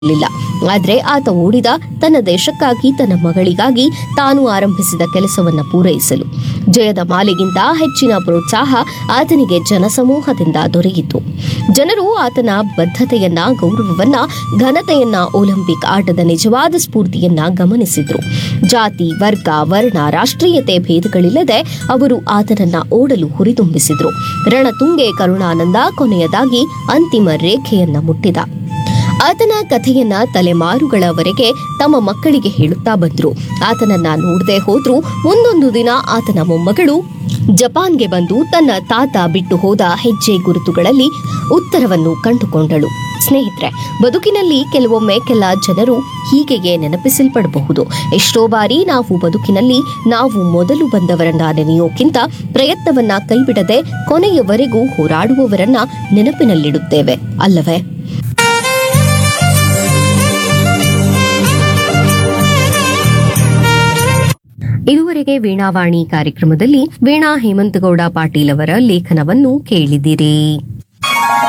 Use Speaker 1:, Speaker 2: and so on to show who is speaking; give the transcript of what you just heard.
Speaker 1: ಇರಲಿಲ್ಲ ಆದ್ರೆ ಆತ ಓಡಿದ ತನ್ನ ದೇಶಕ್ಕಾಗಿ ತನ್ನ ಮಗಳಿಗಾಗಿ ತಾನು ಆರಂಭಿಸಿದ ಕೆಲಸವನ್ನ ಪೂರೈಸಲು ಜಯದ ಮಾಲೆಗಿಂತ ಹೆಚ್ಚಿನ ಪ್ರೋತ್ಸಾಹ ಆತನಿಗೆ ಜನಸಮೂಹದಿಂದ ದೊರೆಯಿತು ಜನರು ಆತನ ಬದ್ಧತೆಯನ್ನ ಗೌರವವನ್ನ ಘನತೆಯನ್ನ ಒಲಿಂಪಿಕ್ ಆಟದ ನಿಜವಾದ ಸ್ಫೂರ್ತಿಯನ್ನ ಗಮನಿಸಿದ್ರು ಜಾತಿ ವರ್ಗ ವರ್ಣ ರಾಷ್ಟ್ರೀಯತೆ ಭೇದಗಳಿಲ್ಲದೆ ಅವರು ಆತನನ್ನ ಓಡಲು ಹುರಿದುಂಬಿಸಿದ್ರು ರಣತುಂಗೆ ಕರುಣಾನಂದ ಕೊನೆಯದಾಗಿ ಅಂತಿಮ ರೇಖೆಯನ್ನ ಮುಟ್ಟಿದ ಆತನ ಕಥೆಯನ್ನ ತಲೆಮಾರುಗಳವರೆಗೆ ತಮ್ಮ ಮಕ್ಕಳಿಗೆ ಹೇಳುತ್ತಾ ಬಂದ್ರು ಆತನನ್ನ ನೋಡದೆ ಹೋದ್ರೂ ಮುಂದೊಂದು ದಿನ ಆತನ ಮೊಮ್ಮಗಳು ಜಪಾನ್ಗೆ ಬಂದು ತನ್ನ ತಾತ ಬಿಟ್ಟು ಹೋದ ಹೆಜ್ಜೆ ಗುರುತುಗಳಲ್ಲಿ ಉತ್ತರವನ್ನು ಕಂಡುಕೊಂಡಳು ಸ್ನೇಹಿತರೆ ಬದುಕಿನಲ್ಲಿ ಕೆಲವೊಮ್ಮೆ ಕೆಲ ಜನರು ಹೀಗೆಯೇ ನೆನಪಿಸಲ್ಪಡಬಹುದು ಎಷ್ಟೋ ಬಾರಿ ನಾವು ಬದುಕಿನಲ್ಲಿ ನಾವು ಮೊದಲು ಬಂದವರನ್ನ ನೆನೆಯೋಕ್ಕಿಂತ ಪ್ರಯತ್ನವನ್ನ ಕೈಬಿಡದೆ ಕೊನೆಯವರೆಗೂ ಹೋರಾಡುವವರನ್ನ ನೆನಪಿನಲ್ಲಿಡುತ್ತೇವೆ ಅಲ್ಲವೇ ಇದುವರೆಗೆ ವೀಣಾವಾಣಿ ಕಾರ್ಯಕ್ರಮದಲ್ಲಿ ವೀಣಾ ಹೇಮಂತಗೌಡ ಪಾಟೀಲ್ ಅವರ ಲೇಖನವನ್ನು ಕೇಳಿದಿರಿ